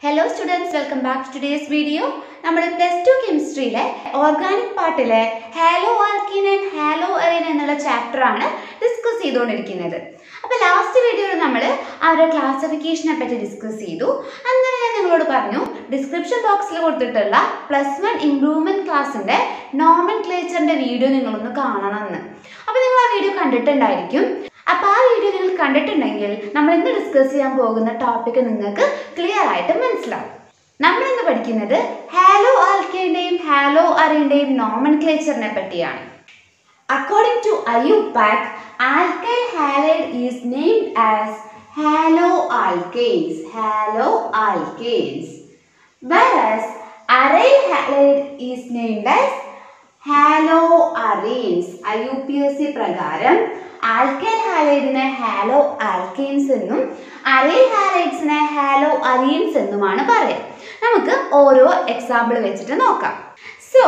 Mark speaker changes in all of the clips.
Speaker 1: hello students welcome back to today's video നമ്മൾ plus two കെമിസ്ട്രിയിലെ organic പാർട്ടിലെ halo alkene and halo arene എന്നുള്ള chapter ആണ് discuss ചെയ്തുകൊണ്ടിരിക്കുന്നത് അപ്പോൾ ലാസ്റ്റ് വീഡിയോയിൽ നമ്മൾ അവരുടെ ക്ലാസിഫിക്കേഷനെ പറ്റി ഡിസ്കസ് ചെയ്തു അന്നേരം ഞാൻ നിങ്ങളോട് പറഞ്ഞു ഡിസ്ക്രിപ്ഷൻ ബോക്സിൽ കൊടുത്തിട്ടുള്ള പ്ലസ് വൺ ഇംപ്രൂവ്മെൻറ്റ് ക്ലാസ്സിൻ്റെ നോമൻ ക്ലേച്ചറിൻ്റെ വീഡിയോ നിങ്ങളൊന്ന് കാണണമെന്ന് അപ്പോൾ നിങ്ങൾ ആ വീഡിയോ കണ്ടിട്ടുണ്ടായിരിക്കും അപ്പോൾ ആ വീഡിയോ നിങ്ങൾ കണ്ടിട്ടുണ്ടെങ്കിൽ നമ്മൾ ഇന്ന് ഡിസ്കസ് ചെയ്യാൻ പോകുന്ന ടോപ്പിക്ക് നിങ്ങൾക്ക് ക്ലിയർ ആയിട്ട് മനസ്സിലാവും നമ്മൾ ഇന്ന് പഠിക്കുന്നത് ഹാലോ ആൽക്കേന്റെയും ഹാലോ അറീന്റെയും നോമൻ ക്ലേച്ചറിനെ പറ്റിയാണ് according to IUPAC alkyl halide is named as halo alkanes halo alkanes whereas aryl halide is named as halo arenes I U P S C പ്രകാരം ആൽക്കൈൽ ഹാലൈഡിനെ ഹാലോ ആൽക്കെയിൻസ് എന്നും അറൈൽ ഹാലൈഡ്സിനെ halo arenes എന്നുമാണ് പറയുക നമുക്ക് ഓരോ example വെച്ചിട്ട് നോക്കാം so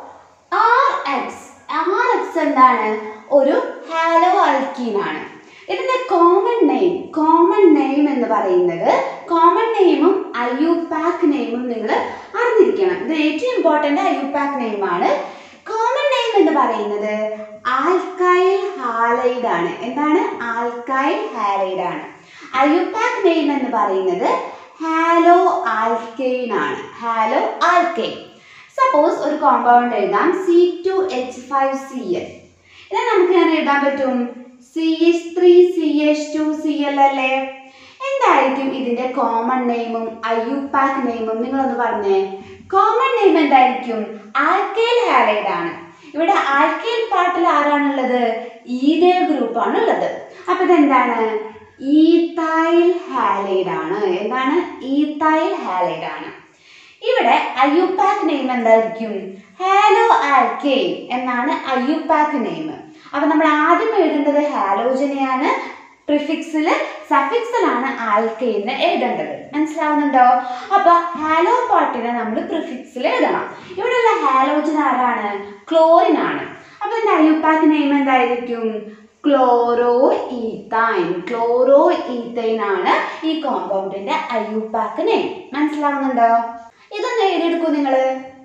Speaker 1: R X R X എന്താണ് ഒരു ഹാലോ ആൽക്കീൻ ആണ് ഇതിന്റെ കോമൺ നെയിം കോമൺ നെയിം എന്ന് പറയുന്നത് കോമൺ നെയിമും അയ്യൂപാക് നെയിമും നിങ്ങൾ അറിഞ്ഞിരിക്കണം ഇത് ഏറ്റവും ഇമ്പോർട്ടൻ്റ് അയ്യൂപാക് നെയിമാണ് കോമൺ നെയിം എന്ന് പറയുന്നത് ആൽക്കൈൽ ഹാലൈഡ് ആണ് എന്താണ് ആൽക്കൈൽ ഹാലൈഡ് ആണ് അയ്യൂപാക് നെയിം എന്ന് പറയുന്നത് ഹാലോ ആൽക്കെയിൻ ആണ് ഹാലോ ആൽക്കെയിൻ സപ്പോസ് ഒരു കോമ്പൗണ്ട് എഴുതാം C two H five C L ഇത് നമുക്ക് ഞാൻ എഴുതാൻ പറ്റും C H three C H two C L അല്ലേ എന്തായിരിക്കും ഇതിന്റെ കോമൺ നെയിമും അയ്യൂപാക് നെയിമും നിങ്ങളൊന്ന് പറഞ്ഞേ കോമൺ നെയിം എന്തായിരിക്കും ആൽക്കൈൽ ഹാലൈഡ് ആണ് ഇവിടെ ആൽക്കൈൽ പാർട്ടിൽ ആരാണുള്ളത് ഈതേ ഗ്രൂപ്പ് ആണ് ഉള്ളത് അപ്പൊ ഇതെന്താണ് ഈത്തൈൽ ഹാലൈഡ് ആണ് എന്താണ് ഈത്തൈൽ ഹാലൈഡ് ആണ് ഇവിടെ അയ്യൂപാക് നെയിം എന്തായിരിക്കും ഹാലോ ആൽക്കെയിൻ എന്നാണ് അയ്യൂപാക് നെയിം അപ്പൊ നമ്മൾ ആദ്യം എഴുതേണ്ടത് ഹാലോജനെയാണ് പ്രിഫിക്സിൽ സഫിക്സിലാണ് ആൽക്കെയിന് എഴുതേണ്ടത് മനസ്സിലാവുന്നുണ്ടോ അപ്പൊ ഹാലോ പാർട്ടിനെ നമ്മൾ പ്രിഫിക്സിൽ എഴുതണം ഇവിടെയുള്ള ഹാലോജൻ ആരാണ് ക്ലോറിൻ ആണ് അപ്പൊ ഇതിന്റെ അയ്യൂപാക് നെയിം എന്തായിരിക്കും ക്ലോറോ ഈത്തൈൻ ക്ലോറോ ഈത്തൈൻ ആണ് ഈ കോമ്പൗണ്ടിന്റെ അയ്യൂപാക് നെയിം മനസ്സിലാവുന്നുണ്ടോ ഇതൊന്ന് എഴുതിയെടുക്കൂ നിങ്ങള്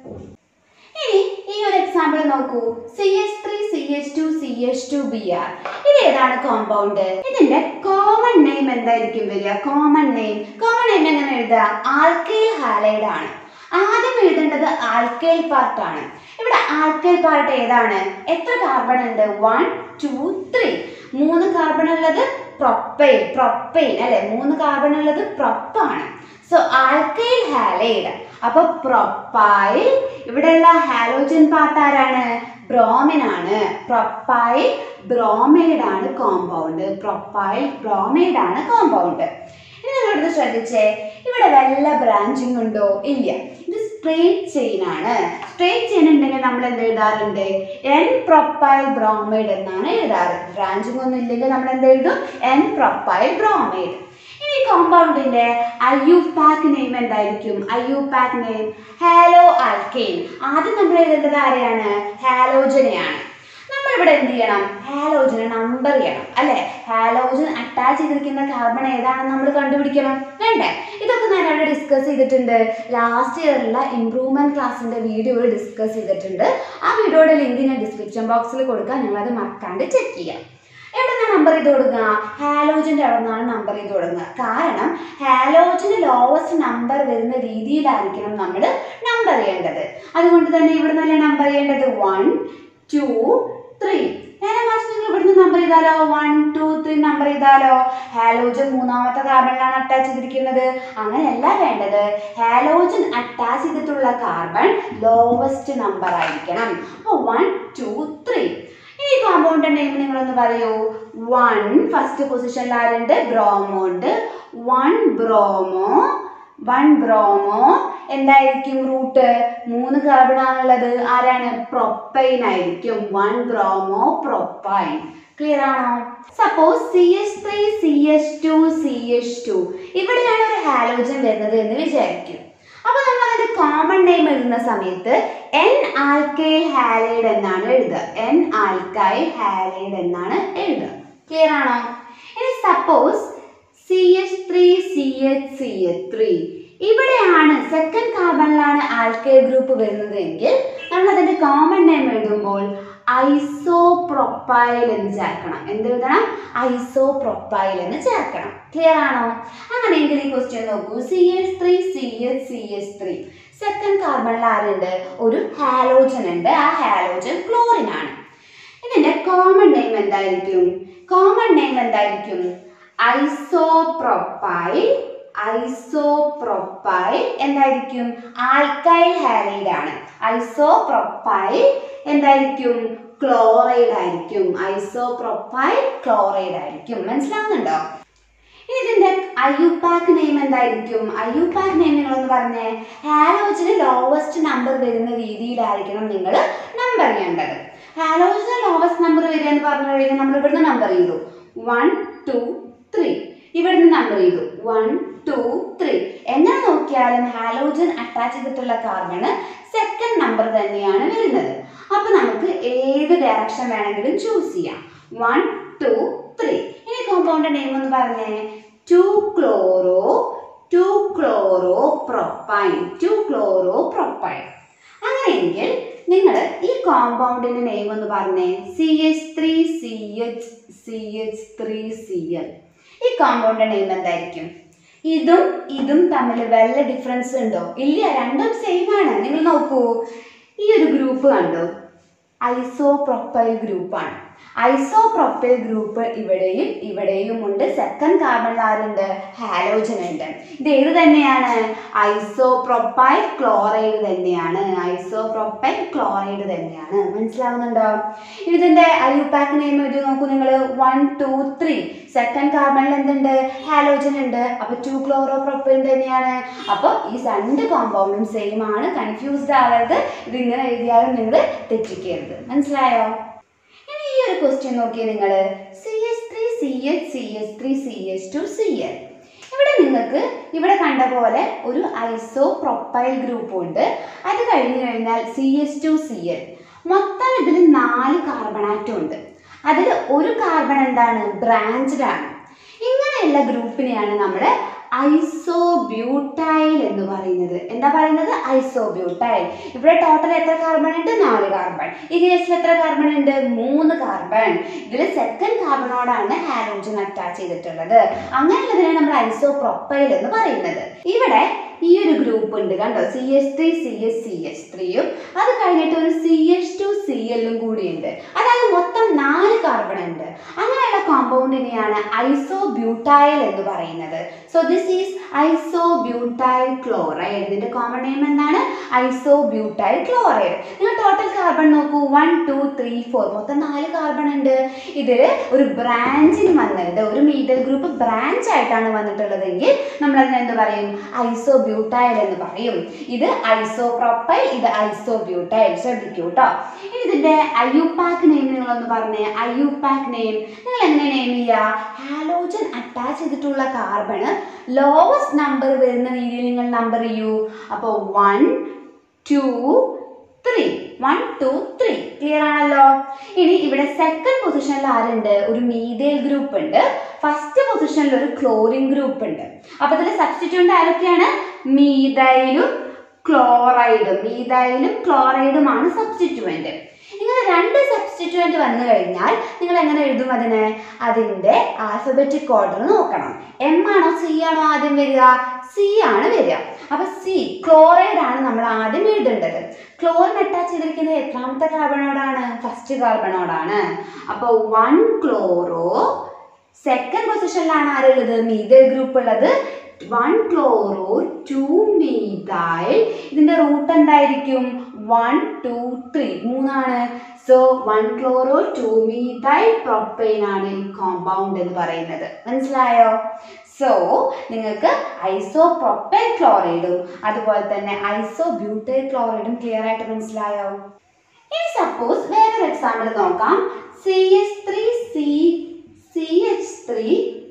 Speaker 1: ഇനി ഈ ഒരു എക്സാമ്പിൾ നോക്കൂ C H three C H two C H two B R ഇത് ഏതാണ് കോമ്പൗണ്ട് ഇതിന്റെ കോമൺ നെയിം എന്തായിരിക്കും വരിക കോമൺ നെയിം കോമൺ നെയിം എങ്ങനെ എഴുതുക ആൽക്കൈൽ ഹാലൈഡ് ആണ് ആദ്യം എഴുതേണ്ടത് ആൽക്കൈൽ പാർട്ട് ആണ് ഇവിടെ ആൽക്കൈൽ പാർട്ട് ഏതാണ് എത്ര കാർബൺ ഉണ്ട് വൺ ടു ത്രീ മൂന്ന് കാർബൺ ഉള്ളത് പ്രൊപ്പൈൻ പ്രൊപ്പൈൻ അല്ലെ മൂന്ന് കാർബൺ ഉള്ളത് പ്രൊപ്പാണ് സോ ആൽക്കൈൽ ഹാലൈഡ് അപ്പൊ പ്രൊപ്പൈൽ ഇവിടെയുള്ള ഹാലോജൻ പാർട്ട് ആരാണ് ബ്രോമിൻ ആണ് പ്രൊപ്പൈൽ ബ്രോമൈഡ് ആണ് കോമ്പൗണ്ട് പ്രൊപ്പൈൽ ബ്രോമൈഡ് ആണ് കോമ്പൗണ്ട് ഇനി നിങ്ങളിത് ശ്രദ്ധിച്ചേ ഇവിടെ വല്ല ബ്രാഞ്ചിങ് ഉണ്ടോ ഇല്ല ഇത് സ്ട്രേറ്റ് ചെയിൻ ആണ് സ്ട്രേറ്റ് ചെയിൻ ഉണ്ടെങ്കിൽ നമ്മൾ എന്ത് എഴുതാറുണ്ട് എൻ പ്രൊപ്പൈൽ ബ്രോമൈഡ് എന്നാണ് എഴുതാറ് ബ്രാഞ്ചിങ് ഒന്നും ഇല്ലെങ്കിൽ നമ്മൾ എന്ത് എഴുതും എൻ പ്രൊപ്പൈൽ ബ്രോമൈഡ് ഇനി കോമ്പൗണ്ടിന്റെ അയ്യൂപാക് നെയിം എന്തായിരിക്കും അയ്യൂപാക് നെയിം ഹാലോ ആൽക്കെയിൻ ആദ്യം നമ്മൾ എഴുതേണ്ടത് ആരെയാണ് ഹാലോജനെയാണ് നമ്മൾ ഇവിടെ എന്ത് ചെയ്യണം ഹാലോജനെ നമ്പർ ചെയ്യണം അല്ലെ ഹാലോജൻ അറ്റാച്ച് ചെയ്തിരിക്കുന്ന കാർബൺ ഏതാണെന്ന് നമ്മൾ കണ്ടുപിടിക്കണം വേണ്ടേ ഇതൊക്കെ ഞാൻ അവിടെ ഡിസ്കസ് ചെയ്തിട്ടുണ്ട് ലാസ്റ്റ് ഇയറിലുള്ള ഇംപ്രൂവ്മെന്റ് ക്ലാസ്സിന്റെ വീഡിയോയിൽ ഡിസ്കസ് ചെയ്തിട്ടുണ്ട് ആ വീഡിയോയുടെ ലിങ്ക് ഞാൻ ഡിസ്ക്രിപ്ഷൻ ബോക്സിൽ കൊടുക്കാം നിങ്ങളത് മറക്കാണ്ട് ചെക്ക് ചെയ്യാം എവിടെ നിന്നാണ് നമ്പർ ചെയ്ത് കൊടുക്കുക ഹാലോജൻ്റെ അവിടെ നിന്നാണ് നമ്പർ ചെയ്ത് കൊടുക്കുക കാരണം ഹാലോജന് ലോവസ്റ്റ് നമ്പർ വരുന്ന രീതിയിലായിരിക്കണം നമ്മൾ നമ്പർ ചെയ്യേണ്ടത് അതുകൊണ്ട് തന്നെ ഇവിടെ നിന്നല്ലേ നമ്പർ ചെയ്യേണ്ടത് വൺ ടു ത്രീ നേരെ മറിച്ച് നിങ്ങൾ ഇവിടുന്ന് നമ്പർ ചെയ്താലോ വൺ ടു ത്രീ നമ്പർ ചെയ്താലോ ഹാലോജൻ മൂന്നാമത്തെ കാർബണിലാണ് അറ്റാച്ച് ചെയ്തിരിക്കുന്നത് അങ്ങനെയല്ല വേണ്ടത് ഹാലോജൻ അറ്റാച്ച് ചെയ്തിട്ടുള്ള കാർബൺ ലോവസ്റ്റ് നമ്പർ ആയിരിക്കണം അപ്പോൾ വൺ ടു ത്രീ ഈ കോമ്പൗണ്ട് നെയിം നിങ്ങളൊന്ന് പറയൂ വൺ ഫസ്റ്റ് പൊസിഷനിൽ ആരുണ്ട് ബ്രോമോ ഉണ്ട് വൺ ബ്രോമോ വൺ ബ്രോമോ എന്തായിരിക്കും റൂട്ട് മൂന്ന് കാർബൺ ആണുള്ളത് ആരാണ് പ്രൊപ്പൈൻ ആയിരിക്കും വൺ ബ്രോമോ പ്രൊപ്പൈൻ ക്ലിയർ ആണോ suppose C H three C H two C H two ഇവിടെയാണ് ഒരു ഹാലോജൻ വരുന്നത് എന്ന് വിചാരിക്കും അപ്പൊ നമ്മൾ അതിന്റെ കോമൺ നെയിം എഴുതുന്ന സമയത്ത് എൻ ആൽക്കൈൽ ഹാലൈഡ് എന്നാണ് എഴുതുക എൻ ആൽക്കൈൽ ഹാലൈഡ് എന്നാണ് എഴുതുക ക്ലിയർ ആണോ ഇനി suppose C H three C H C H three ഇവിടെയാണ് സെക്കൻഡ് കാർബണിലാണ് ആൽക്കൈൽ ഗ്രൂപ്പ് വരുന്നത് എങ്കിൽ നമ്മൾ അതിന്റെ കോമൺ നെയിം എഴുതുമ്പോൾ ഐസോപ്രൊപ്പൈൽ എന്ന് ചേർക്കണം എന്ത് എഴുതണം ഐസോപ്രൊപ്പൈൽ എന്ന് ചേർക്കണം ക്ലിയർ ആണോ അങ്ങനെയെങ്കിൽ ഈ ക്വസ്റ്റ്യൻ നോക്കൂ C H three C H C H three second കാർബണിൽ ആരുണ്ട് ഒരു ഹാലോജൻ ഉണ്ട് ആ ഹാലോജൻ ക്ലോറിൻ ആണ് ഇതിന്റെ കോമൺ നെയിം എന്തായിരിക്കും കോമൺ നെയിം എന്തായിരിക്കും ഐസോപ്രൊപ്പൈൽ ഐസോപ്രൊപ്പൈൽ എന്തായിരിക്കും ആൽക്കൈൽ ഹാലൈഡ് ആണ് ഐസോപ്രൊപ്പൈൽ എന്തായിരിക്കും ക്ലോറൈഡ് ആയിരിക്കും ഐസോപ്രൊപ്പൈൽ ക്ലോറൈഡ് ആയിരിക്കും മനസ്സിലാവുന്നുണ്ടോ ഇനി ഇതിന്റെ അയ്യുപാക്ക് നെയിം എന്തായിരിക്കും അയ്യുപാക്ക് നെയിം നിങ്ങളൊന്ന് പറഞ്ഞേ ഹാലോജിന് ലോവസ്റ്റ് നമ്പർ വരുന്ന രീതിയിലായിരിക്കണം നിങ്ങൾ നമ്പർ ചെയ്യേണ്ടത് ഹാലോജിന് ലോവസ്റ്റ് നമ്പർ വരിക എന്ന് പറഞ്ഞു കഴിഞ്ഞാൽ നമ്മൾ ഇവിടുന്ന് നമ്പർ ചെയ്തു വൺ ടു ത്രീ ഇവിടുന്ന് നമ്പർ ചെയ്തു വൺ ടു ത്രീ എങ്ങനെ നോക്കിയാലും ഹാലോജൻ അറ്റാച്ച് ചെയ്തിട്ടുള്ള കാർബണ് സെക്കൻഡ് നമ്പർ തന്നെയാണ് വരുന്നത് അപ്പൊ നമുക്ക് ഏത് ഡയറക്ഷൻ വേണമെങ്കിലും ചൂസ് ചെയ്യാം വൺ ടു ത്രീ ഇനി കോമ്പൗണ്ട് നെയിം എന്ന് പറഞ്ഞേ two chloro two chloro propane two chloro propane അങ്ങനെയെങ്കിൽ നിങ്ങൾ ഈ കോമ്പൗണ്ടിന്റെ നെയിം എന്ന് പറഞ്ഞേ C H three C H C H three C L ഈ കോമ്പൗണ്ടിന്റെ നെയിം എന്തായിരിക്കും ഇതും ഇതും തമ്മിൽ വല്ല ഡിഫറൻസ് ഉണ്ടോ ഇല്ല രണ്ടും സെയിം ആണ് നിങ്ങൾ നോക്കൂ ഈ ഒരു ഗ്രൂപ്പ് കണ്ടോ ഐസോപ്രൊപ്പൈൽ ഗ്രൂപ്പാണ് ഐസോപ്രൊപ്പൈൽ ഗ്രൂപ്പ് ഇവിടെയും ഇവിടെയും ഉണ്ട് സെക്കൻഡ് കാർബണിൽ ആരുണ്ട് ഹാലോജൻ ഉണ്ട് ഇത് ഏത് തന്നെയാണ് ഐസോപ്രൊപ്പൈൽ ക്ലോറൈഡ് തന്നെയാണ് ഐസോപ്രൊപ്പൈൽ ക്ലോറൈഡ് തന്നെയാണ് മനസ്സിലാവുന്നുണ്ടോ ഇനി ഇതിന്റെ അയ്യുപാക്ക് നെയിം എഴുതി നോക്കൂ നിങ്ങൾ വൺ ടു ത്രീ സെക്കൻഡ് കാർബണിൽ എന്തുണ്ട് ഹാലോജൻ ഉണ്ട് അപ്പൊ ടു ക്ലോറോ പ്രൊപ്പൈൻ തന്നെയാണ് അപ്പോൾ ഈ രണ്ട് കോമ്പൗണ്ടും സെയിം ആണ് കൺഫ്യൂസ്ഡ് ആവരുത് ഇത് ഇങ്ങനെ എഴുതിയാലും നിങ്ങൾ തെറ്റിക്കരുത് മനസ്സിലായോ ഇനി ഈ ഒരു ക്വസ്റ്റ്യൻ നോക്കിയേ നിങ്ങൾ C H three C H C H three C H two C L ഇവിടെ നിങ്ങൾക്ക് ഇവിടെ കണ്ട പോലെ ഒരു ഐസോ പ്രൊപ്പൈൽ ഗ്രൂപ്പ് ഉണ്ട് അത് കഴിഞ്ഞ് കഴിഞ്ഞാൽ C H two C L മൊത്തം ഇതിൽ നാല് കാർബൺ ആറ്റം ഉണ്ട് അതിൽ ഒരു കാർബൺ എന്താണ് ബ്രാഞ്ച്ഡ് ആണ് ഇങ്ങനെയുള്ള ഗ്രൂപ്പിനെയാണ് നമ്മൾ ഐസോബ്യൂട്ടൈൽ എന്ന് പറയുന്നത് എന്താ പറയുന്നത് ഐസോബ്യൂട്ടൈൽ ഇവിടെ ടോട്ടൽ എത്ര കാർബൺ ഉണ്ട് നാല് കാർബൺ ഈ കേസിൽ എത്ര കാർബൺ ഉണ്ട് മൂന്ന് കാർബൺ ഇതിൽ സെക്കൻഡ് കാർബണോടാണ് ഹാലോജൻ അറ്റാച്ച് ചെയ്തിട്ടുള്ളത് അങ്ങനെയുള്ളതിനെ നമ്മൾ ഐസോപ്രൊപ്പൈൽ എന്ന് പറയുന്നത് ഇവിടെ ഈ ഒരു ഗ്രൂപ്പ് ഉണ്ട് കണ്ടോ C H three C H C H ത്രീയും അത് കഴിഞ്ഞിട്ട് ഒരു സി എച്ച് ടു സി എല്ലും കൂടിയുണ്ട് അതായത് മൊത്തം നാല് കാർബൺ ഉണ്ട് അങ്ങനെയുള്ള കോമ്പൗണ്ടിനെയാണ് ഐസോബ്യൂട്ടൈൽ എന്ന് പറയുന്നത് so this is isobutyl chloride ഇതിന്റെ കോമൺ നെയിം എന്താണ് ഐസോബ്യൂട്ടൈൽ ക്ലോറൈഡ് നിങ്ങൾ ടോട്ടൽ കാർബൺ നോക്കൂ വൺ ടു ത്രീ ഫോർ മൊത്തം നാല് കാർബൺ ഉണ്ട് ഇതിൽ ഒരു ബ്രാഞ്ചിന് വന്നിട്ടുണ്ട് ഒരു മീതൽ ഗ്രൂപ്പ് ബ്രാഞ്ച് ആയിട്ടാണ് വന്നിട്ടുള്ളതെങ്കിൽ നമ്മൾ അതിനെ എന്ത് പറയും ഐസോബ്യൂട്ടൈൽ എന്ന് പറയും ഇത് ഐസോപ്രോപ്പൈൽ ഇത് ഐസോബ്യൂട്ടൈൽ ശ്രദ്ധിക്കൂ കേട്ടോ ഇനി ഇതിന്റെ അയ്യുപാക്ക് നെയിം നിങ്ങളൊന്ന് പറഞ്ഞേ അയ്യുപാക്ക് നെയിം നിങ്ങൾ എങ്ങനെ നെയിം ചെയ്യുക ഹാലോജൻ അറ്റാച്ച് ചെയ്തിട്ടുള്ള കാർബണ് ലോവസ്റ്റ് നമ്പർ വരുന്ന രീതിയിൽ നിങ്ങൾ നമ്പർ ചെയ്യൂ അപ്പോൾ one two three one two three clear ആണല്ലോ ഇനി ഇവിടെ സെക്കൻഡ് പൊസിഷനിൽ ആരുണ്ട് ഒരു മീതേൽ ഗ്രൂപ്പ് ഉണ്ട് ഫസ്റ്റ് പൊസിഷനിൽ ഒരു ക്ലോറിൻ ഗ്രൂപ്പ് ഉണ്ട് അപ്പൊ ഇതിൽ സബ്സ്റ്റിറ്റ്യൂന്റ് ആരൊക്കെയാണ് മീതൈലും ക്ലോറൈഡും മീതൈലും ക്ലോറൈഡുമാണ് സബ്സ്റ്റിറ്റ്യൂവന്റ് ഇങ്ങനെ രണ്ട് സബ്സ്റ്റിറ്റ്യൂവന്റ് വന്നു കഴിഞ്ഞാൽ നിങ്ങൾ എങ്ങനെ എഴുതും അതിനെ അതിന്റെ ആൽഫബറ്റിക് ഓർഡർ നോക്കണം എം ആണോ സി ആണോ ആദ്യം വരിക സി ആണ് വരിക അപ്പൊ സി ക്ലോറൈഡ് ആണ് നമ്മൾ ആദ്യം എഴുതേണ്ടത് ക്ലോറിൻ അറ്റാച്ച് ചെയ്തിരിക്കുന്നത് എത്രാമത്തെ കാർബണോടാണ് ഫസ്റ്റ് കാർബണോടാണ് അപ്പോൾ വൺ ക്ലോറോ സെക്കൻഡ് പൊസിഷനിലാണ് ആരുള്ളത് മീതൽ ഗ്രൂപ്പ് ഉള്ളത് വൺ ക്ലോറോ ടു മീതൈൽ ഇതിന്റെ റൂട്ട് എന്തായിരിക്കും വൺ ടു ത്രീ മൂന്നാണ് so one chloro two methyl propane ആണ് ഈ കോമ്പൗണ്ട് എന്ന് പറയുന്നത് മനസ്സിലായോ സോ നിങ്ങൾക്ക് ഐസോ പ്രൊപ്പൈൽ ക്ലോറൈഡും അതുപോലെ തന്നെ ഐസോ ബ്യൂട്ടൈൽ ക്ലോറൈഡും ക്ലിയർ ആയിട്ട് മനസ്സിലായോ ഇനി സപ്പോസ് വേറൊരു എക്സാമ്പിൾ നോക്കാം C H three C C H three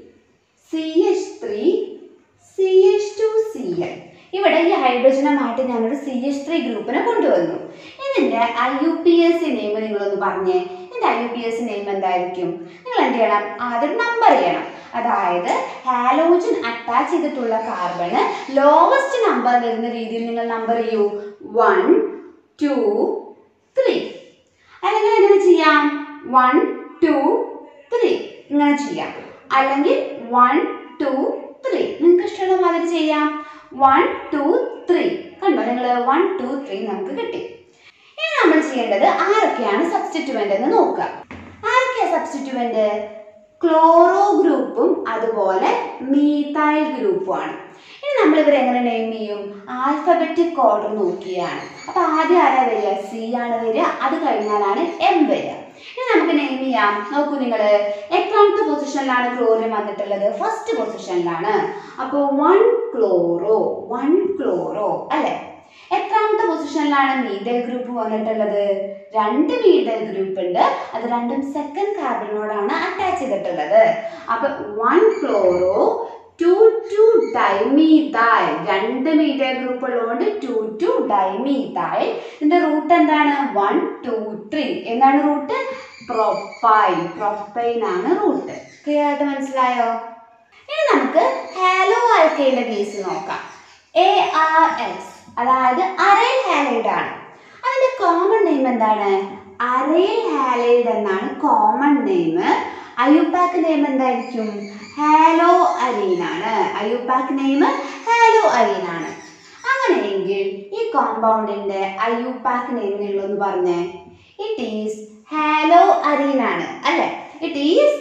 Speaker 1: C H three C H two C L ഇവിടെ ഈ ഹൈഡ്രജനെ മാറ്റി ഞാനൊരു സി എച്ച് ത്രീ ഗ്രൂപ്പിനെ കൊണ്ടുവന്നു ഇതിന്റെ I U P S C name നിങ്ങളൊന്ന് പറഞ്ഞേ ഇതിന്റെ I U P S name എന്തായിരിക്കും നിങ്ങൾ എന്ത് ചെയ്യണം ആദ്യം നമ്പർ ചെയ്യണം അതായത് ഹാലോജൻ അറ്റാച്ച് ചെയ്തിട്ടുള്ള കാർബണ് ലോവസ്റ്റ് നമ്പർ വരുന്ന രീതിയിൽ നിങ്ങൾ നമ്പർ ചെയ്യൂ വൺ ടു ത്രീ അല്ലെങ്കിൽ എങ്ങനെ ചെയ്യാം വൺ ടു ത്രീ ഇങ്ങനെ ചെയ്യാം അല്ലെങ്കിൽ വൺ ടു ത്രീ നിങ്ങൾക്ക് ഇഷ്ടമുള്ള മാതിരി ചെയ്യാം വൺ ടു ത്രീ കണ്ടോ നിങ്ങൾ വൺ ടു ത്രീ നമുക്ക് കിട്ടി ഇനി നമ്മൾ ചെയ്യേണ്ടത് ആരൊക്കെയാണ് സബ്സ്റ്റിറ്റ്യൂവൻ്റ് എന്ന് നോക്കുക ആരൊക്കെയാണ് സബ്സ്റ്റിറ്റ്യൂവൻ്റ് ക്ലോറോ ഗ്രൂപ്പും അതുപോലെ മീതൈൽ ഗ്രൂപ്പുമാണ് ഇനി നമ്മൾ ഇവരെ എങ്ങനെ നെയിം ചെയ്യും ആൽഫബറ്റിക് ഓർഡർ നോക്കിയാണ് അപ്പൊ ആദ്യം ആരാ വരിക സി ആണ് വരിക അത് കഴിഞ്ഞാലാണ് എം വരിക ഇനി നമുക്ക് നെയിം ചെയ്യാം നോക്കൂ നിങ്ങൾ എത്രാമത്തെ പൊസിഷനിലാണ് ക്ലോറിൻ വന്നിട്ടുള്ളത് ഫസ്റ്റ് പൊസിഷനിലാണ് അപ്പോൾ വൺ ക്ലോറോ വൺ ക്ലോറോ അല്ലെ എത്രാമത്തെ പൊസിഷനിലാണ് മീതൽ ഗ്രൂപ്പ് വന്നിട്ടുള്ളത് രണ്ട് മീതൽ ഗ്രൂപ്പ് ഉണ്ട് അത് രണ്ടും സെക്കൻഡ് കാർബണിനോടാണ് അറ്റാച്ച് ചെയ്തിട്ടുള്ളത് അപ്പൊ one chloro two two dimethyl രണ്ട് മീതൽ ഗ്രൂപ്പ് ഉള്ളതുകൊണ്ട് ടു ടു ഡൈമീതായ് ഇതിന്റെ റൂട്ട് എന്താണ് വൺ ടു ത്രീ എന്താണ് റൂട്ട് പ്രൊപ്പൈൻ പ്രൊപ്പൈൻ ആണ് റൂട്ട് ക്ലിയർ ആയിട്ട് മനസ്സിലായോ ഇനി നമുക്ക് ഹാലോ ആൽക്കൈന്റെ കേസ് നോക്കാം എ ആർ എസ് അതായത് അരൈൽ ഹാലൈഡ് ആണ് അതിന്റെ കോമൺ നെയിം എന്താണ് അരൈൽ ഹാലൈഡ് എന്നാണ് കോമൺ നെയിം അയുപാക്ക് നെയിം എന്തായിരിക്കും ഹാലോ അരീനാണ് അയുപാക്ക് നെയിം ഹാലോ അരീനാണ് അങ്ങനെയെങ്കിൽ ഈ കോമ്പൗണ്ടിന്റെ അയുപാക്ക് നെയിം നിങ്ങളൊന്ന് പറഞ്ഞേ ഇറ്റ് ഈസ് ഹാലോ അരീനാണ് അല്ലെ ഇറ്റ് ഈസ്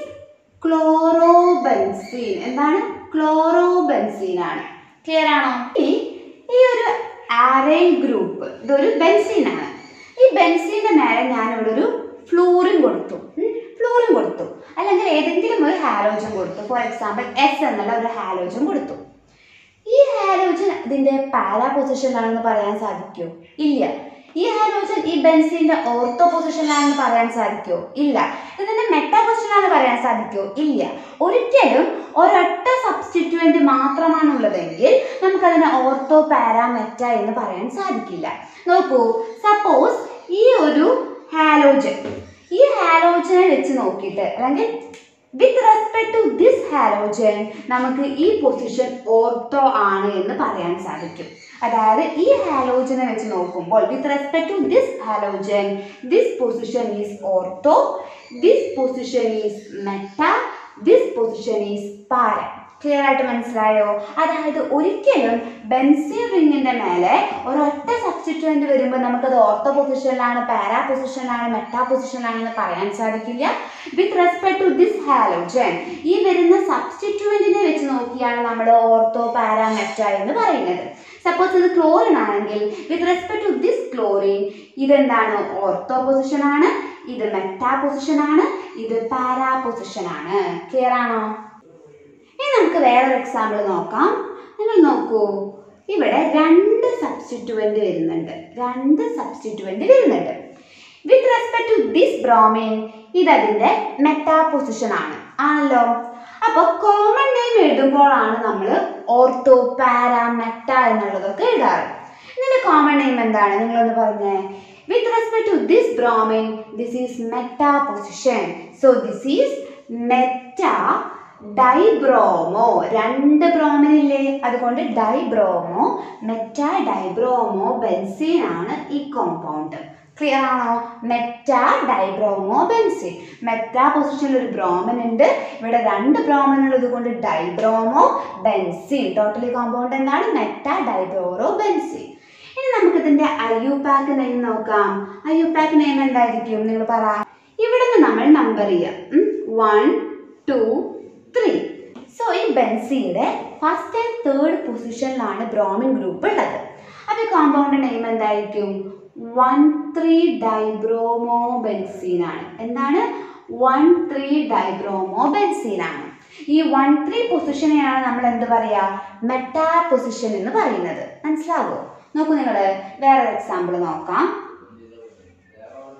Speaker 1: ക്ലോറോബെൻസീൻ എന്താണ് ക്ലോറോബെൻസീൻ ആണ് ക്ലിയർ ആണോ ഈ ഈ ഒരു ആരൈൽ ഗ്രൂപ്പ് ഇതൊരു ബെൻസീൻ ആണ് ഈ ബെൻസീന്റെ മേലെ ഞാൻ ഇവിടെ ഒരു ഫ്ലൂറിൻ കൊടുത്തു ഫ്ലൂറിൻ കൊടുത്തു അല്ലെങ്കിൽ ഏതെങ്കിലും ഒരു ഹാലോജൻ കൊടുത്തു ഫോർ എക്സാമ്പിൾ എസ് എന്നുള്ള ഒരു ഹാലോജൻ കൊടുത്തു ഈ ഹാലോജൻ ഇതിന്റെ പാരാ പൊസിഷനിലാണെന്ന് പറയാൻ സാധിക്കുമോ ഇല്ല ഈ ഹാലോജൻ ഈ ബെൻസിന്റെ ഓർത്തോ പൊസിഷനിലാണെന്ന് പറയാൻ സാധിക്കുമോ ഇല്ല ഇതിന്റെ മെറ്റാ പൊസിഷനിലാണെന്ന് പറയാൻ സാധിക്കുമോ ഇല്ല ഒരിക്കലും ഒരൊറ്റ സബ്സ്റ്റിറ്റ്യൂവന്റ് മാത്രമാണ് ഉള്ളതെങ്കിൽ നമുക്കതിനെ ഓർത്തോ പാരാ മെറ്റ എന്ന് പറയാൻ സാധിക്കില്ല നോക്കൂ സപ്പോസ് ഈ ഒരു ഹാലോജൻ ഈ ഹാലോജനെ വെച്ച് നോക്കിയിട്ട് അല്ലെങ്കിൽ with respect to this halogen നമുക്ക് ഈ പൊസിഷൻ ഓർത്തോ ആണ് എന്ന് പറയാൻ സാധിക്കും അതായത് ഈ ഹാലോജനെ വെച്ച് നോക്കുമ്പോൾ with respect to this halogen this position is ortho this position is meta this position is para clear ആയിട്ട് മനസ്സിലായോ അതായത് ഒരിക്കലും ബെൻസിൻ റിങ്ങിന്റെ മേലെ ഒരൊറ്റ സബ്സ്റ്റിറ്റ്യൂവന്റ് വരുമ്പോൾ നമുക്കത് ഓർത്തോ പൊസിഷനിലാണ് പാരാ പൊസിഷനിലാണ് മെറ്റാ പൊസിഷനിലാണെന്ന് പറയാൻ സാധിക്കില്ല with respect to this halogen ഈ വരുന്ന സബ്സ്റ്റിറ്റ്യൂവന്റിനെ വെച്ച് നോക്കിയാണ് നമ്മൾ ഓർത്തോ പാരാ മെറ്റ എന്ന് പറയുന്നത് സപ്പോസ് ഇത് ക്ലോറിൻ ആണെങ്കിൽ with respect to this chlorine ഇതെന്താണ് ഓർത്തോ പൊസിഷൻ ആണ് ഇത് മെറ്റാ പൊസിഷൻ ആണ് ഇത് പാരാ പൊസിഷൻ ആണ് ക്ലിയർ ആണോ ഇനി നമുക്ക് വേറൊരു എക്സാമ്പിൾ നോക്കാം നിങ്ങൾ നോക്കൂ ഇവിടെ രണ്ട് സബ്സ്റ്റിറ്റ്യൂവന്റ് വരുന്നുണ്ട് രണ്ട് സബ്സ്റ്റിറ്റ്യൂവന്റ് വരുന്നുണ്ട് with respect to this bromine ഇതതിന്റെ മെറ്റാ പൊസിഷൻ ആണ് ആണല്ലോ അപ്പൊ കോമൺ നെയിം എഴുതുമ്പോഴാണ് നമ്മൾ ഓർത്തോ പാര മെറ്റ എന്നുള്ളതൊക്കെ എഴുതാറ് ഇതിന്റെ കോമൺ നെയിം എന്താണ് നിങ്ങളൊന്ന് പറഞ്ഞേ with respect to this bromine this is meta position so this is meta dibromo രണ്ട് ബ്രോമിൻ ഇല്ലേ അതുകൊണ്ട് ഡൈബ്രോമോ മെറ്റ ഡൈബ്രോമോ ബെൻസീൻ ആണ് ഈ കോമ്പൗണ്ട് ക്ലിയർ ആണോ മെറ്റ ഡൈബ്രോമോ ബെൻസിൻ മെറ്റ പൊസിഷനിൽ ഒരു ബ്രോമിൻ ഉണ്ട് ഇവിടെ രണ്ട് ബ്രോമിൻ ഉള്ളത് കൊണ്ട് ഡൈബ്രോമോ ബെൻസിൻ ടോട്ടലി കോമ്പൗണ്ട് എന്താണ് മെറ്റ ഡൈബ്രോറോ ബെൻസിൻ ഇനി നമുക്ക് ഇതിന്റെ അയ്യൂപാക്ക് നെയിം നോക്കാം അയ്യൂപാക്ക് നെയിം എന്തായിരിക്കും നിങ്ങൾ പറ ഇവിടെ നിന്ന് നമ്മൾ നമ്പർ ചെയ്യാം വൺ ടു ത്രീ സോ ഈ ബെൻസിയുടെ ഫസ്റ്റ് ആൻഡ് തേർഡ് പൊസിഷനിലാണ് ബ്രോമിൻ ഗ്രൂപ്പ് ഉള്ളത് അപ്പോൾ ഈ കോമ്പൗണ്ട് നെയിം എന്തായിരിക്കും വൺ ത്രീ ഡൈബ്രോമോ ബെൻസീൻ ആണ് എന്താണ് വൺ ത്രീ ഡൈബ്രോമോ ബെൻസീൻ ആണ് ഈ വൺ ത്രീ പൊസിഷനെയാണ് നമ്മൾ എന്ത് പറയാ മെറ്റാ പൊസിഷൻ എന്ന് പറയുന്നത് മനസ്സിലാവോ നോക്കൂ നിങ്ങൾ വേറൊരു എക്സാമ്പിൾ നോക്കാം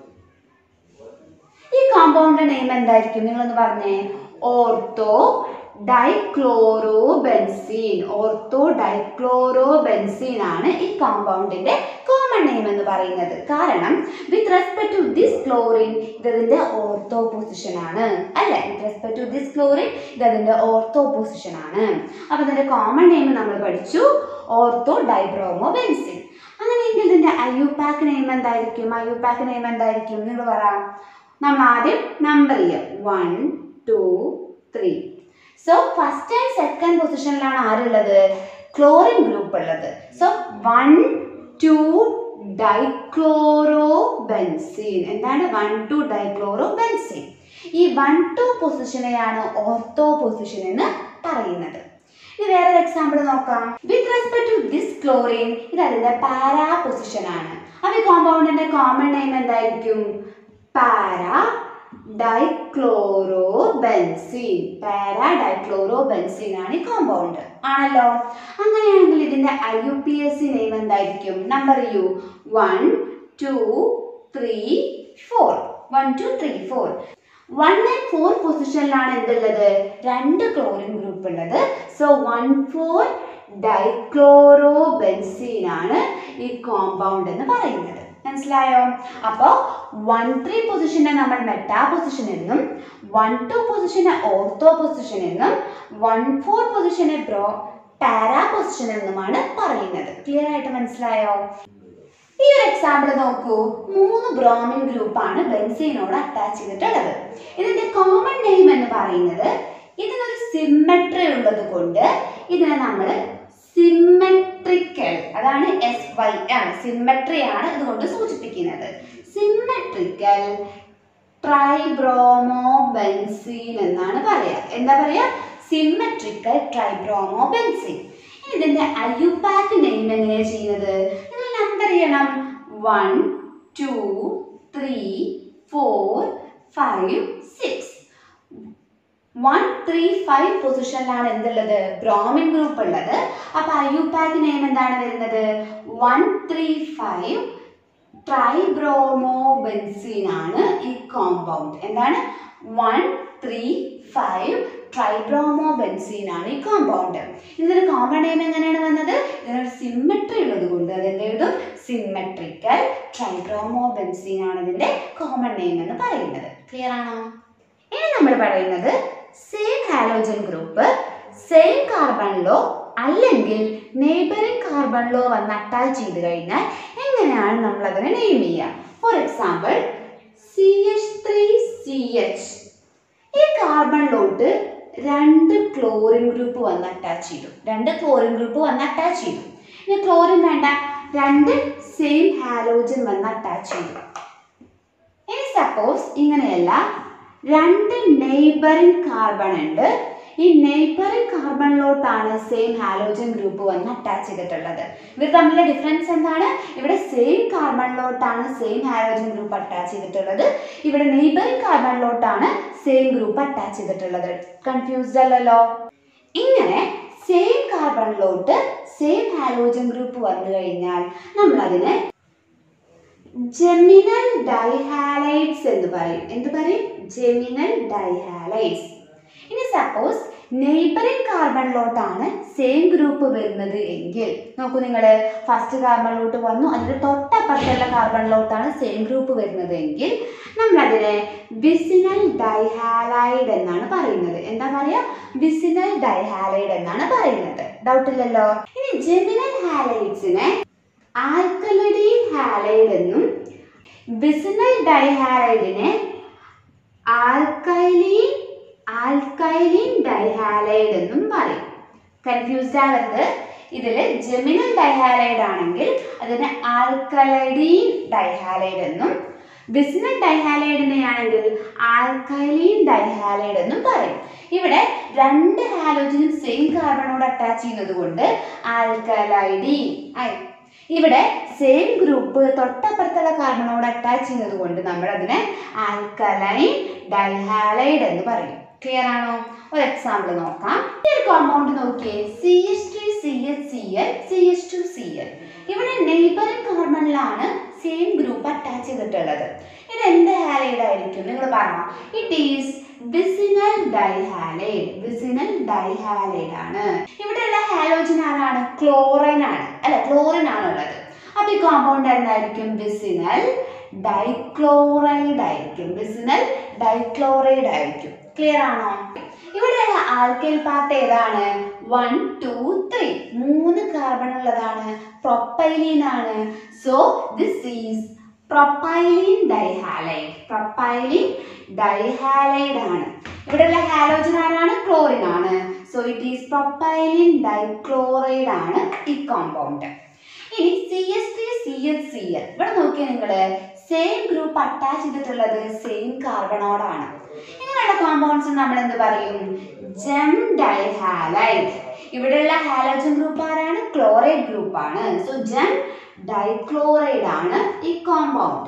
Speaker 1: ഈ കോമ്പൗണ്ട് നെയിം എന്തായിരിക്കും നിങ്ങളൊന്ന് പറഞ്ഞേ ഓർത്തോ ഡൈക്ലോറോബെൻസീൻ ഓർത്തോ ഡൈക്ലോറോബെൻസീൻ ആണ് ഈ കോമ്പൗണ്ടിന്റെ കോമൺ നെയിം എന്ന് പറയുന്നത് കാരണം with respect to this chlorine ഇതതിന്റെ ഓർത്തോ പൊസിഷൻ ആണ് അല്ലെ with respect to this chlorine ഇതതിന്റെ ഓർത്തോ പൊസിഷൻ ആണ് അപ്പൊ ഇതിന്റെ കോമൺ നെയിം നമ്മൾ പഠിച്ചു ഓർത്തോ ഡൈബ്രോമോ ബെൻസിൻ അങ്ങനെയെങ്കിൽ ഇതിന്റെ അയ്യൂപാക്ക് നെയിം എന്തായിരിക്കും അയ്യൂപാക്ക് നെയിം എന്തായിരിക്കും നിങ്ങൾ പറ നമ്മൾ ആദ്യം നമ്പർ ചെയ്യാം one two three so first and second പൊസിഷനിലാണ് ആരുള്ളത് ക്ലോറിൻ ഗ്രൂപ്പ് ഉള്ളത് so one two dichloro benzene എന്താണ് വൺ ടു ഡൈക്ലോറോ ബെൻസീൻ ഈ വൺ ടു പൊസിഷനെയാണ് ഓർത്തോ പൊസിഷൻ എന്ന് പറയുന്നത് ഇനി വേറൊരു എക്സാമ്പിൾ നോക്കാം with respect to this chlorine ഇത് അതിന്റെ പാരാ പൊസിഷൻ ആണ് അപ്പൊ ഈ കോമ്പൗണ്ടിന്റെ കോമൺ നെയിം എന്തായിരിക്കും para dichloro benzene para dichloro benzene ആണ് ഈ കോമ്പൗണ്ട് ആണല്ലോ അങ്ങനെയാണെങ്കിൽ ഇതിന്റെ I U P S C name എന്തായിരിക്കും നമ്പർ യു one two three four one two three four one and four പൊസിഷനിലാണ് എന്തുള്ളത് രണ്ട് ക്ലോറിൻ ഗ്രൂപ്പ് ഉള്ളത് so one four dichloro benzene ആണ് ഈ കോമ്പൗണ്ട് എന്ന് പറയുന്നത് മനസ്സിലായോ അപ്പോൾ വൺ ത്രീ പൊസിഷനെ നമ്മൾ മെറ്റാ പൊസിഷൻ എന്നും വൺ ടു പൊസിഷനെ ഓർത്തോ പൊസിഷൻ എന്നും വൺ ഫോർ പൊസിഷനെ ബ്രോ പാരാ പൊസിഷൻ എന്നുമാണ് പറയുന്നത് ക്ലിയർ ആയിട്ട് മനസ്സിലായോ ഈ ഒരു എക്സാമ്പിൾ നോക്കൂ മൂന്ന് ബ്രോമിൻ ഗ്രൂപ്പാണ് ബെൻസീനോട് അറ്റാച്ച് ചെയ്തിട്ടുള്ളത് ഇതിന്റെ കോമൺ നെയിം എന്ന് പറയുന്നത് ഇതിനൊരു സിമ്മട്രി ഉള്ളത് കൊണ്ട് ഇതിനെ നമ്മൾ സിമ്മട്രിക്കൽ അതാണ് എസ് വൈ ആണ് സിമ്മട്രി ആണ് ഇതുകൊണ്ട് സൂചിപ്പിക്കുന്നത് സിമ്മട്രിക്കൽ ട്രൈബ്രോമോ ബെൻസീൻ എന്നാണ് പറയാ എന്താ പറയാ സിമ്മട്രിക്കൽ ട്രൈബ്രോമോ ബെൻസീൻ ഇനി ഇതിന്റെ അയ്യുപാക്ക് നെയിം എങ്ങനെയാണ് ചെയ്യുന്നത് നിങ്ങൾ നമ്പർ ചെയ്യണം one two three four five six one three five പൊസിഷനിലാണ് എന്തുള്ളത് ബ്രോമിൻ ഗ്രൂപ്പ് ഉള്ളത് അപ്പൊ അയ്യുപാക്ക് നെയിം എന്താണ് വരുന്നത് one three five tribromo benzene ആണ് ഈ കോമ്പൗണ്ട് എന്താണ് one three five tribromo benzene ആണ് ഈ കോമ്പൗണ്ട് ഇതിന് കോമൺ നെയിം എങ്ങനെയാണ് വന്നത് ഇതിനൊരു സിമ്മട്രി ഉള്ളത് കൊണ്ട് അതെന്ത് എഴുതും സിമ്മട്രിക്കൽ ട്രൈബ്രോമോ ബെൻസീൻ ആണ് ഇതിന്റെ കോമൺ നെയിം എന്ന് പറയുന്നത് ക്ലിയർ ആണോ ഇനി നമ്മൾ പറയുന്നത് സെയിം ഹാലോജൻ ഗ്രൂപ്പ് സെയിം കാർബണിലോ അല്ലെങ്കിൽ നെയ്ബറിംഗ് കാർബണിലോ വന്ന് അറ്റാച്ച് ചെയ്ത് കഴിഞ്ഞാൽ എങ്ങനെയാണ് നമ്മൾ അതിനെ നെയിം ചെയ്യുക for example C H three C H ഈ കാർബണിലോട്ട് രണ്ട് ക്ലോറിൻ ഗ്രൂപ്പ് വന്ന് അറ്റാച്ച് ചെയ്തു രണ്ട് ക്ലോറിൻ ഗ്രൂപ്പ് വന്ന് അറ്റാച്ച് ചെയ്തു ഇനി ക്ലോറിൻ വേണ്ട രണ്ട് സെയിം ഹാലോജൻ വന്ന് അറ്റാച്ച് ചെയ്തു ഇനി സപ്പോസ് ഇങ്ങനെയല്ല രണ്ട് നെയ്ബറിംഗ് കാർബൺ ഉണ്ട് ഈ നെയ്ബറിംഗ് കാർബണിലോട്ടാണ് സെയിം ഹാലോജൻ ഗ്രൂപ്പ് വന്ന് അറ്റാച്ച് ചെയ്തിട്ടുള്ളത് ഇവർ തമ്മിലുള്ള ഡിഫറൻസ് എന്താണ് ഇവിടെ സെയിം കാർബണിലോട്ടാണ് സെയിം ഹാലോജൻ ഗ്രൂപ്പ് അറ്റാച്ച് ചെയ്തിട്ടുള്ളത് ഇവിടെ നെയ്ബറിംഗ് കാർബണിലോട്ടാണ് സെയിം ഗ്രൂപ്പ് അറ്റാച്ച് ചെയ്തിട്ടുള്ളത് കൺഫ്യൂസ്ഡ് അല്ലല്ലോ ഇങ്ങനെ സെയിം കാർബണിലോട്ട് സെയിം ഹാലോജൻ ഗ്രൂപ്പ് വന്നു കഴിഞ്ഞാൽ നമ്മൾ അതിനെ ജെമിനൽ ഡൈഹാലൈറ്റ്സ് എന്ന് പറയും എന്ത് പറയും ജെമിനൽ ഡൈഹാലൈറ്റ്സ് ഇനി സപ്പോസ് നെയ്ബറിംഗ് കാർബണിലോട്ടാണ് സെയിം ഗ്രൂപ്പ് വരുന്നത് എങ്കിൽ നോക്കൂ നിങ്ങൾ ഫസ്റ്റ് കാർബണിലോട്ട് വന്നു അതിന്റെ തൊട്ടപ്പുറത്തുള്ള കാർബണിലോട്ടാണ് സെയിം ഗ്രൂപ്പ് വരുന്നത് എങ്കിൽ നമ്മൾ അതിനെ വിസിനൽ ഡൈഹാലൈഡ് എന്നാണ് പറയുന്നത് എന്താ പറയാ വിസിനൽ ഡൈഹാലൈഡ് എന്നാണ് പറയുന്നത് ഡൗട്ട് ഇല്ലല്ലോ ഇനി ജെമിനൽ ഹാലൈഡ്സിനെ ആൽക്കലഡീൻ ഹാലൈഡ് എന്നും വിസിനൽ ഡൈഹാലൈഡിനെ ആൽക്കൈലീൻ ആൽക്കൈലിൻ ഡൈഹാലൈഡ് എന്നും പറയും കൺഫ്യൂസ്ഡ് ആവരുത് ഇതിൽ ജെമിനൽ ഡൈഹാലൈഡ് ആണെങ്കിൽ അതിനെ ആൽക്കലൈഡീൻ ഡൈഹാലൈഡ് എന്നും ബിസിനൽ ഡൈഹാലൈഡിനെ ആണെങ്കിൽ ആൽക്കൈലീൻ ഡൈഹാലൈഡ് എന്നും പറയും ഇവിടെ രണ്ട് ഹാലോജനും സെയിം കാർബണോട് അറ്റാച്ച് ചെയ്യുന്നത് കൊണ്ട് ആൽക്കലൈഡീൻ ആയി ഇവിടെ സെയിം ഗ്രൂപ്പ് തൊട്ടപ്പുറത്തുള്ള കാർബണോട് അറ്റാച്ച് ചെയ്യുന്നത് കൊണ്ട് നമ്മൾ അതിനെ ആൽക്കലൈൻ ഡൈഹാലൈഡ് എന്ന് പറയും ക്ലിയർ ആണോ ഒരു എക്സാമ്പിൾ നോക്കാം ഈ ഒരു കോമ്പൗണ്ട് നോക്കിയേ C H three C H C L C H two C L ഇവിടെ നെയ്ബറിംഗ് കാർബണിലാണ് സെയിം ഗ്രൂപ്പ് അറ്റാച്ച് ചെയ്തിട്ടുള്ളത് ഇത് എന്ത് ഹാലൈഡ് ആയിരിക്കും നിങ്ങൾ പറഞ്ഞോ it is vicinal dihalide vicinal dihalide ആണ് ഇവിടെയുള്ള ഹാലോജൻ ആരാണ് ക്ലോറിൻ ആണ് അല്ല ക്ലോറിൻ ആണ് ഉള്ളത് അപ്പൊ ഈ കോമ്പൗണ്ട് എന്തായിരിക്കും വിസിനൽ ഡൈക്ലോറൈഡ് ആയിരിക്കും വിസിനൽ ഡൈക്ലോറൈഡ് ആയിരിക്കും ക്ലിയർ ആണോ ഇവിടെയുള്ള ആൽക്കൈൽ പാർട്ട് ഏതാണ് വൺ ടു ത്രീ മൂന്ന് കാർബൺ ഉള്ളതാണ് പ്രൊപ്പൈലീൻ ആണ് so this is propylene dihalide propylene dihalide ആണ് ഇവിടെയുള്ള ഹാലോജൻ ആരാണ് ക്ലോറിൻ ആണ് so it is propylene dichloride ആണ് ഈ കോമ്പൗണ്ട് ഇനി C S three C H C L ഇവിടെ നോക്കിയാൽ നിങ്ങൾ സെയിം ഗ്രൂപ്പ് അറ്റാച്ച് ചെയ്തിട്ടുള്ളത് സെയിം കാർബണോടാണ് ഇങ്ങനെയുള്ള കോമ്പൗണ്ട്സ് നമ്മൾ എന്ത് പറയും ജെം ഡൈഹാലൈഡ് ഇവിടെയുള്ള ഹാലോജൻ ഗ്രൂപ്പ് ആരാണ് ക്ലോറൈഡ് ഗ്രൂപ്പ് ആണ് സോ ജെം ഡൈക്ലോറൈഡ് ആണ് ഈ കോമ്പൗണ്ട്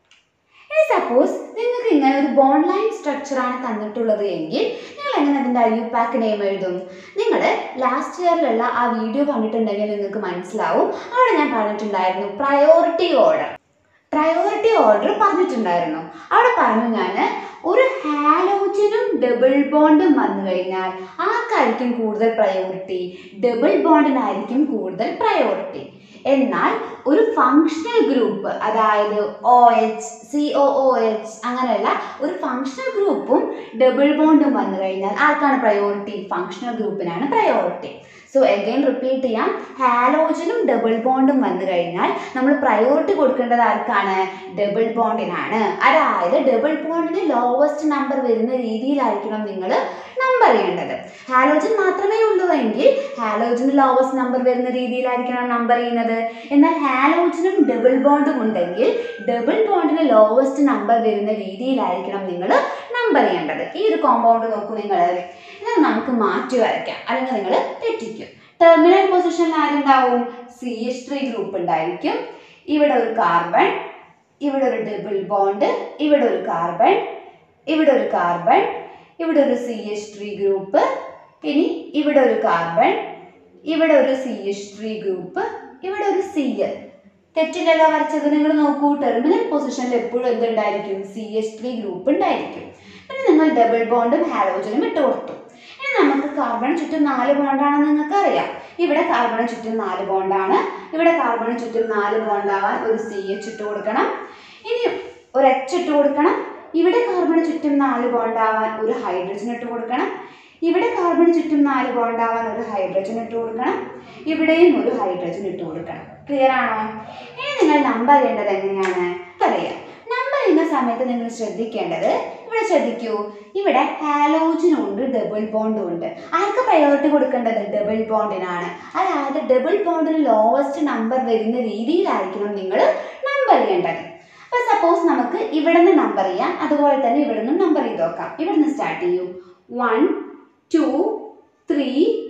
Speaker 1: ഇനി സപ്പോസ് നിങ്ങൾക്ക് ഇങ്ങനെ ഒരു ബോണ്ട് ലൈൻ സ്ട്രക്ചർ ആണ് തന്നിട്ടുള്ളത് എങ്കിൽ നിങ്ങൾ എങ്ങനെ അതിൻ്റെ ഐ യു പാക്ക് നെയിം എഴുതും നിങ്ങൾ ലാസ്റ്റ് ഇയറിലുള്ള ആ വീഡിയോ കണ്ടിട്ടുണ്ടെങ്കിൽ നിങ്ങൾക്ക് മനസ്സിലാവും അവിടെ ഞാൻ പറഞ്ഞിട്ടുണ്ടായിരുന്നു പ്രയോറിറ്റി ഓർഡർ പ്രയോറിറ്റി ഓർഡർ പറഞ്ഞിട്ടുണ്ടായിരുന്നു അവിടെ പറഞ്ഞു ഞാൻ ഒരു ഹാലോജനും ഡബിൾ ബോണ്ടും വന്നു കഴിഞ്ഞാൽ ആർക്കായിരിക്കും കൂടുതൽ പ്രയോറിറ്റി ഡബിൾ ബോണ്ടിനായിരിക്കും കൂടുതൽ പ്രയോറിറ്റി എന്നാൽ ഒരു ഫങ്ഷണൽ ഗ്രൂപ്പ് അതായത് O H C O O H അങ്ങനെയുള്ള ഒരു ഫങ്ഷണൽ ഗ്രൂപ്പും ഡബിൾ ബോണ്ടും വന്നു കഴിഞ്ഞാൽ ആർക്കാണ് പ്രയോറിറ്റി ഫങ്ഷണൽ ഗ്രൂപ്പിനാണ് പ്രയോറിറ്റി സോ എഗൈൻ റിപ്പീറ്റ് ചെയ്യാം ഹാലോജനും ഡബിൾ ബോണ്ടും വന്നു കഴിഞ്ഞാൽ നമ്മൾ പ്രയോറിറ്റി കൊടുക്കേണ്ടത് ആർക്കാണ് ഡബിൾ ബോണ്ടിനാണ് അതായത് ഡബിൾ ബോണ്ടിന് ലോവസ്റ്റ് നമ്പർ വരുന്ന രീതിയിലായിരിക്കണം നിങ്ങൾ നമ്പർ ചെയ്യേണ്ടത് ഹാലോജൻ മാത്രമേ ഉള്ളൂ എങ്കിൽ ഹാലോജന് ലോവസ്റ്റ് നമ്പർ വരുന്ന രീതിയിലായിരിക്കണം നമ്പർ ചെയ്യുന്നത് എന്നാൽ ഹാലോജനും ഡബിൾ ബോണ്ടും ഉണ്ടെങ്കിൽ ഡബിൾ ബോണ്ടിന് ലോവസ്റ്റ് നമ്പർ വരുന്ന രീതിയിലായിരിക്കണം നിങ്ങൾ നമ്പർ ചെയ്യേണ്ടത് ഈ ഒരു കോമ്പൗണ്ട് നോക്കൂ നിങ്ങൾ ഇത് നമുക്ക് മാറ്റി വരയ്ക്കാം അല്ലെങ്കിൽ നിങ്ങൾ തെറ്റിക്കും ടെർമിനൽ പൊസിഷനിൽ ആരുണ്ടാവും സി എച്ച് ത്രീ ഗ്രൂപ്പ് ഉണ്ടായിരിക്കും ഇവിടെ ഒരു കാർബൺ ഇവിടെ ഒരു ഡബിൾ ബോണ്ട് ഇവിടെ ഒരു കാർബൺ ഇവിടെ ഒരു കാർബൺ ഇവിടെ ഒരു സി എച്ച് ത്രീ ഗ്രൂപ്പ് ഇനി ഇവിടെ ഒരു കാർബൺ ഇവിടെ ഒരു സി എച്ച് ത്രീ ഗ്രൂപ്പ് ഇവിടെ ഒരു സി എൽ തെറ്റില്ലല്ലോ വരച്ചത് നിങ്ങൾ നോക്കൂ ടെർമിനൽ പൊസിഷനിൽ എപ്പോഴും എന്തുണ്ടായിരിക്കും സി എച്ച് ത്രീ ഗ്രൂപ്പ് ഉണ്ടായിരിക്കും പിന്നെ നിങ്ങൾ ഡബിൾ ബോണ്ടും ഹാലോജനും ഇട്ട് കൊടുത്തു ഇനി നമുക്ക് കാർബൺ ചുറ്റും നാല് ബോണ്ടാണെന്ന് നിങ്ങൾക്ക് അറിയാം ഇവിടെ കാർബണ് ചുറ്റും നാല് ബോണ്ടാണ് ഇവിടെ കാർബണ് ചുറ്റും നാല് ബോണ്ടാവാൻ ഒരു സി എച്ച് ഇട്ട് കൊടുക്കണം ഇനി ഒരു എച്ച് ഇട്ട് കൊടുക്കണം ഇവിടെ കാർബണ് ചുറ്റും നാല് ബോണ്ടാവാൻ ഒരു ഹൈഡ്രജൻ ഇട്ട് കൊടുക്കണം ഇവിടെ കാർബണ് ചുറ്റും നാല് ബോണ്ടാവാൻ ഒരു ഹൈഡ്രജൻ ഇട്ട് കൊടുക്കണം ഇവിടെയും ഒരു ഹൈഡ്രജൻ ഇട്ട് കൊടുക്കണം ക്ലിയർ ആണോ ഇനി നിങ്ങൾ നമ്പർ ചെയ്യേണ്ടത് എങ്ങനെയാണ് പറയാം നമ്പർ ചെയ്യുന്ന സമയത്ത് നിങ്ങൾ ശ്രദ്ധിക്കേണ്ടത് ഇവിടെ ശ്രദ്ധിക്കൂ ഇവിടെ ഹാലോജനും ഉണ്ട് ഡബിൾ ബോണ്ടും ഉണ്ട് ആർക്ക് പ്രയോറിറ്റി കൊടുക്കേണ്ടത് ഡബിൾ ബോണ്ടിനാണ് അതായത് ഡബിൾ ബോണ്ടിന് ലോവസ്റ്റ് നമ്പർ വരുന്ന രീതിയിലായിരിക്കണം നിങ്ങൾ നമ്പർ ചെയ്യേണ്ടത് അപ്പോൾ സപ്പോസ് നമുക്ക് ഇവിടെ നിന്ന് നമ്പർ ചെയ്യാം അതുപോലെ തന്നെ ഇവിടെ നിന്ന് നമ്പർ ചെയ്ത് നോക്കാം ഇവിടെ നിന്ന് സ്റ്റാർട്ട് ചെയ്യൂ one two three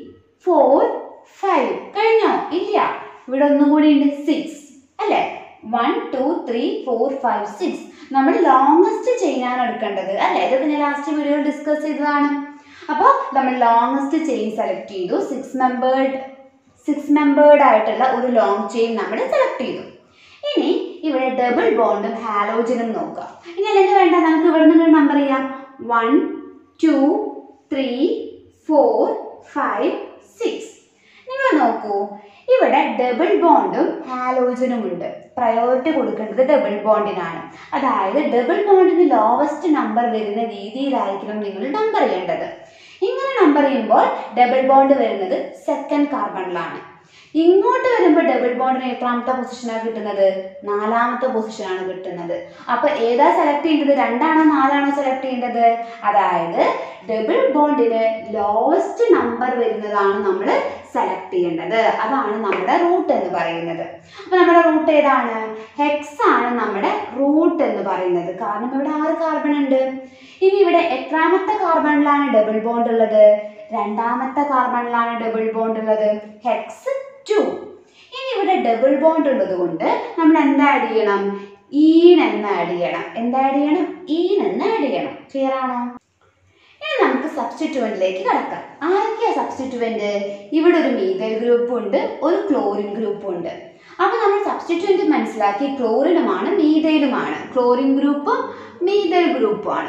Speaker 1: four five കഴിഞ്ഞോ ഇല്ല ഇവിടെ ഒന്നും കൂടി ഉണ്ട് സിക്സ് അല്ലേ one two three four five six നമ്മൾ ലോങ്സ്റ്റ് ചെയിനാണ് എടുക്കേണ്ടത് അല്ലേ ഇതൊക്കെ ഞാൻ ലാസ്റ്റ് വീഡിയോയിൽ ഡിസ്കസ് ചെയ്തതാണ് അപ്പോൾ നമ്മൾ ലോങ്സ്റ്റ് ചെയിൻ സെലക്ട് ചെയ്തു സിക്സ് മെമ്പേർഡ് സിക്സ് മെമ്പേർഡ് ആയിട്ടുള്ള ഒരു ലോങ് ചെയിൻ നമ്മൾ സെലക്ട് ചെയ്തു ഇനി ഇവിടെ ഡബിൾ ബോണ്ടും ഹാലോജനും നോക്കാം ഇനി അല്ലെങ്കിൽ വേണ്ട നമുക്ക് ഇവിടെ നിന്ന് നമ്പർ ചെയ്യാം one two three four five six നിങ്ങൾ നോക്കൂ ഇവിടെ ഡബിൾ ബോണ്ടും ഹാലോജനും ഉണ്ട് പ്രയോറിറ്റി കൊടുക്കേണ്ടത് ഡബിൾ ബോണ്ടിനാണ് അതായത് ഡബിൾ ബോണ്ടിന് ലോവസ്റ്റ് നമ്പർ വരുന്ന രീതിയിലായിരിക്കണം നിങ്ങൾ നമ്പർ ചെയ്യേണ്ടത് ഇങ്ങനെ നമ്പർ ചെയ്യുമ്പോൾ ഡബിൾ ബോണ്ട് വരുന്നത് സെക്കൻഡ് കാർബണിലാണ് ഇങ്ങോട്ട് വരുമ്പോൾ ഡബിൾ ബോണ്ടിന് എത്രാമത്തെ പൊസിഷനാണ് കിട്ടുന്നത് നാലാമത്തെ പൊസിഷനാണ് കിട്ടുന്നത് അപ്പൊ ഏതാ സെലക്ട് ചെയ്യേണ്ടത് രണ്ടാണോ നാലാണോ സെലക്ട് ചെയ്യേണ്ടത് അതായത് ഡബിൾ ബോണ്ടിന് ലോവസ്റ്റ് നമ്പർ വരുന്നതാണ് നമ്മൾ സെലക്ട് ചെയ്യേണ്ടത് അതാണ് നമ്മുടെ റൂട്ട് എന്ന് പറയുന്നത് അപ്പൊ നമ്മുടെ റൂട്ട് ഏതാണ് ഹെക്സ് ആണ് നമ്മുടെ റൂട്ട് എന്ന് പറയുന്നത് കാരണം ഇവിടെ ആറ് കാർബൺ ഉണ്ട് ഇനി ഇവിടെ എത്രാമത്തെ കാർബണിലാണ് ഡബിൾ ബോണ്ട് ഉള്ളത് രണ്ടാമത്തെ കാർബണിലാണ് ഡബിൾ ബോണ്ട് ഉള്ളത് ഹെക്സ് ടു ഇനി ഇവിടെ ഡബിൾ ബോണ്ട് ഉള്ളത് കൊണ്ട് നമ്മൾ എന്താ ആഡ് ചെയ്യണം ഈൻ എന്ന് ആഡ് ചെയ്യണം എന്താ ആഡ് ചെയ്യണം ഈൻ എന്ന് ആഡ് ചെയ്യണം ക്ലിയർ ആണോ ഇനി നമുക്ക് സബ്സ്റ്റിറ്റ്യൂവന്റിലേക്ക് കടക്കാം ആരൊക്കെയാ സബ്സ്റ്റിറ്റ്യൂവന്റ് ഇവിടെ ഒരു മീതൽ ഗ്രൂപ്പ് ഉണ്ട് ഒരു ക്ലോറിൻ ഗ്രൂപ്പ് ഉണ്ട് അപ്പൊ നമ്മൾ സബ്സ്റ്റിറ്റ്യൂവന്റ് മനസ്സിലാക്കി ക്ലോറിനുമാണ് മീതയിലുമാണ് ക്ലോറിൻ ഗ്രൂപ്പും മീതൽ ഗ്രൂപ്പുമാണ്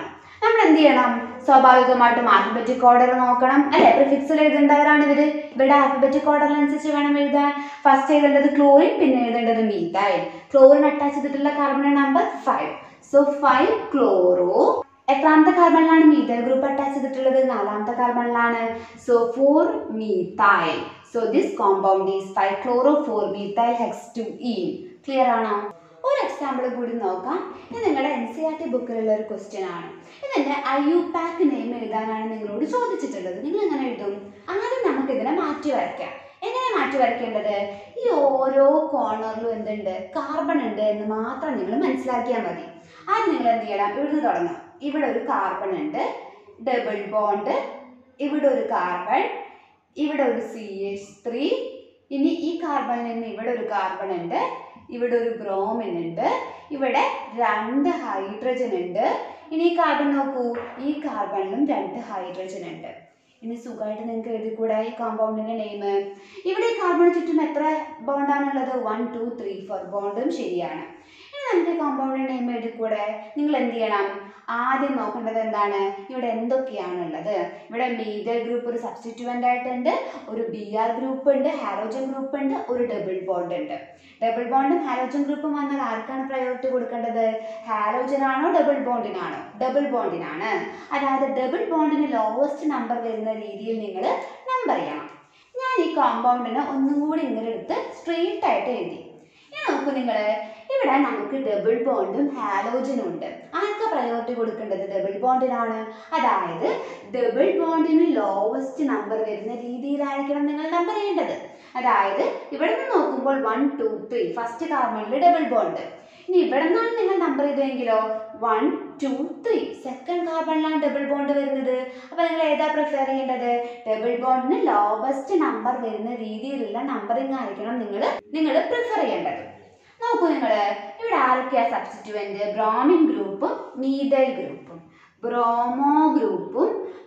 Speaker 1: നമ്മൾ എന്ത് ചെയ്യണം സ്വാഭാവികമായിട്ടും ആൽഫബറ്റിക് ഓർഡർ നോക്കണം അല്ലെ പ്രിഫിക്സിൽ എഴുതേണ്ടവരാണ് ഇവര് ഇവിടെ ആൽഫബറ്റിക് ഓർഡറിനനുസരിച്ച് വേണം എഴുതാൻ ഫസ്റ്റ് എഴുതേണ്ടത് ക്ലോറിൻ പിന്നെ എഴുതേണ്ടത് മീത്തൈൽ ക്ലോറിൻ അറ്റാച്ച് ചെയ്തിട്ടുള്ള carbon number five so five chloro എത്രാമത്തെ കാർബണിലാണ് മീത്തൈൽ ഗ്രൂപ്പ് അറ്റാച്ച് ചെയ്തിട്ടുള്ളത് നാലാമത്തെ കാർബണിലാണ് so four methyl so this compound is five chloro four methyl hex two E clear ആണോ ഒരു എക്സാമ്പിൾ കൂടി നോക്കാം ഇത് നിങ്ങളുടെ എൻ സി ആർ ടി ബുക്കിലുള്ള ഒരു ക്വസ്റ്റ്യൻ ആണ് ഇതിന്റെ ഐ യു പാക്ക് നെയിം എഴുതാനാണ് നിങ്ങളോട് ചോദിച്ചിട്ടുള്ളത് നിങ്ങൾ എങ്ങനെ എഴുതും ആദ്യം നമുക്ക് ഇതിനെ മാറ്റി വരയ്ക്കാം എങ്ങനെ മാറ്റി വരയ്ക്കേണ്ടത് ഈ ഓരോ കോർണറിലും എന്തുണ്ട് കാർബൺ ഉണ്ട് എന്ന് മാത്രം നിങ്ങൾ മനസ്സിലാക്കിയാൽ മതി ആദ്യം നിങ്ങൾ എന്ത് ചെയ്യണം ഇവിടുന്ന് തുടങ്ങാം ഇവിടെ ഒരു കാർബൺ ഉണ്ട് ഡബിൾ ബോണ്ട് ഇവിടെ ഒരു കാർബൺ ഇവിടെ ഒരു സി എച്ച് ത്രീ ഇനി ഈ കാർബണിൽ നിന്ന് ഇവിടെ ഒരു കാർബൺ ഉണ്ട് ഇവിടെ ഒരു ബ്രോമിൻ ഉണ്ട് ഇവിടെ രണ്ട് ഹൈഡ്രജൻ ഉണ്ട് ഇനി ഈ കാർബൺ നോക്കൂ ഈ കാർബണിലും രണ്ട് ഹൈഡ്രജൻ ഉണ്ട് ഇനി സുഖമായിട്ട് നിങ്ങൾക്ക് എഴുതിക്കൂടെ ഈ കോമ്പൗണ്ടിന്റെ നെയിം ഇവിടെ ഈ കാർബണിന് ചുറ്റും എത്ര ബോണ്ടാണുള്ളത് വൺ ടു ത്രീ ഫോർ ബോണ്ടും ശരിയാണ് ഇനി നമുക്ക് കോമ്പൗണ്ടിന്റെ നെയിം എഴുതിക്കൂടെ നിങ്ങൾ എന്ത് ചെയ്യണം ആദ്യം നോക്കേണ്ടത് എന്താണ് ഇവിടെ എന്തൊക്കെയാണുള്ളത് ഇവിടെ മീതൽ ഗ്രൂപ്പ് ഒരു സബ്സ്റ്റിറ്റ്യൂവൻ്റ് ആയിട്ടുണ്ട് ഒരു ബി ആർ ഗ്രൂപ്പ് ഉണ്ട് ഹാലോജൻ ഗ്രൂപ്പ് ഉണ്ട് ഒരു ഡബിൾ ബോണ്ട് ഉണ്ട് ഡബിൾ ബോണ്ടും ഹാലോജൻ ഗ്രൂപ്പും വന്നാൽ ആർക്കാണ് പ്രയോറിറ്റി കൊടുക്കേണ്ടത് ഹാലോജൻ ആണോ ഡബിൾ ബോണ്ടിനാണോ ഡബിൾ ബോണ്ടിനാണ് അതായത് ഡബിൾ ബോണ്ടിന് ലോവസ്റ്റ് നമ്പർ വരുന്ന രീതിയിൽ നിങ്ങൾ നമ്പർ ചെയ്യണം ഞാൻ ഈ കോമ്പൗണ്ടിന് ഒന്നും കൂടി ഇങ്ങനെ എടുത്ത് സ്ട്രെയിറ്റ് ആയിട്ട് എഴുതി ഇനി നോക്കൂ നിങ്ങൾ ഇവിടെ നമുക്ക് ഡബിൾ ബോണ്ടും ഹാലോജനും ഉണ്ട് ആർക്കാ പ്രയോറിറ്റി കൊടുക്കേണ്ടത് ഡബിൾ ബോണ്ടിനാണ് അതായത് ഡബിൾ ബോണ്ടിന് ലോവസ്റ്റ് നമ്പർ വരുന്ന രീതിയിലായിരിക്കണം നിങ്ങൾ നമ്പർ ചെയ്യേണ്ടത് അതായത് ഇവിടെ നിന്ന് നോക്കുമ്പോൾ വൺ ടു ത്രീ ഫസ്റ്റ് കാർബണിൽ ഡബിൾ ബോണ്ട് ഇനി ഇവിടെ നിന്നാണ് നിങ്ങൾ നമ്പർ ചെയ്തതെങ്കിലോ വൺ ടു ത്രീ സെക്കൻഡ് കാർബണിലാണ് ഡബിൾ ബോണ്ട് വരുന്നത് അപ്പോൾ നിങ്ങൾ ഏതാ പ്രിഫർ ചെയ്യേണ്ടത് ഡബിൾ ബോണ്ടിന് ലോവസ്റ്റ് നമ്പർ വരുന്ന രീതിയിലുള്ള നമ്പറിംഗ് ആയിരിക്കണം നിങ്ങൾ നിങ്ങൾ പ്രിഫർ ചെയ്യേണ്ടത് നോക്കൂ നിങ്ങൾ ഇവിടെ ആരൊക്കെയാ സബ്സ്റ്റിറ്റ്യൂവൻറ്റ് ബ്രോമിൻ ഗ്രൂപ്പും മീതൈൽ ഗ്രൂപ്പും ബ്രോമോ ഗ്രൂപ്പും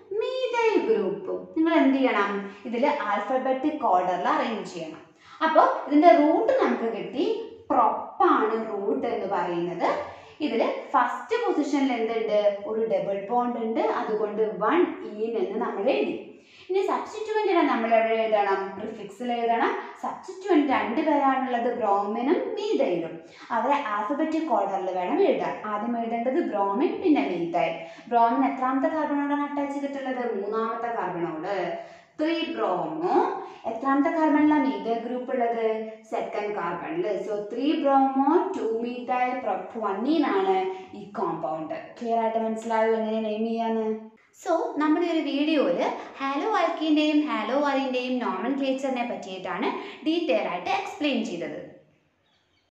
Speaker 1: മീതൈൽ ഗ്രൂപ്പും നിങ്ങൾ എന്ത് ചെയ്യണം ഇതിൽ ആൽഫബറ്റിക് ഓർഡറിൽ അറേഞ്ച് ചെയ്യണം അപ്പോൾ ഇതിൻ്റെ റൂട്ട് നമുക്ക് കിട്ടി പ്രൊപ്പാണ് റൂട്ട് എന്ന് പറയുന്നത് ഇതിൽ ഫസ്റ്റ് പൊസിഷനിൽ എന്തുണ്ട് ഒരു ഡബിൾ ബോണ്ട് ഉണ്ട് അതുകൊണ്ട് വൺ ഈൻ എന്ന് നമ്മൾ എഴുതി ഇനി സബ്സ്റ്റിറ്റ്യൂവൻറ്റിനെ നമ്മൾ എവിടെ എഴുതണം പ്രിഫിക്സിൽ എഴുതണം സബ്സ്റ്റിറ്റ്യൂവൻറ്റ് രണ്ട് പേരാണുള്ളത് ബ്രോമിനും മീതയിലും അവരെ ആൽഫബറ്റിക് ഓർഡറിൽ വേണം എഴുതാൻ ആദ്യം എഴുതേണ്ടത് ബ്രോമിൻ പിന്നെ മീതൈൽ ബ്രോമിൻ എത്രാമത്തെ കാർബണോടാണ് അറ്റാച്ച് ചെയ്തിട്ടുള്ളത് മൂന്നാമത്തെ കാർബണോട് ത്രീ ബ്രോമോ എത്രാമത്തെ കാർബണിലാണ് മീതൈൽ ഗ്രൂപ്പ് ഉള്ളത് സെക്കൻഡ് കാർബണിൽ so three bromo two methyl prop വണ്ണീനാണ് ഈ കോമ്പൗണ്ട് ക്ലിയർ ആയിട്ട് മനസ്സിലായോ എങ്ങനെ നെയിം ചെയ്യാന്ന് സോ നമ്മുടെ ഒരു വീഡിയോയിൽ ഹാലോ ആൽക്കിൻ്റെയും ഹാലോ ആലിൻ്റെയും നോമൻ ക്ലേച്ചറിനെ പറ്റിയിട്ടാണ് ഡീറ്റെയിൽ ആയിട്ട് എക്സ്പ്ലെയിൻ ചെയ്തത്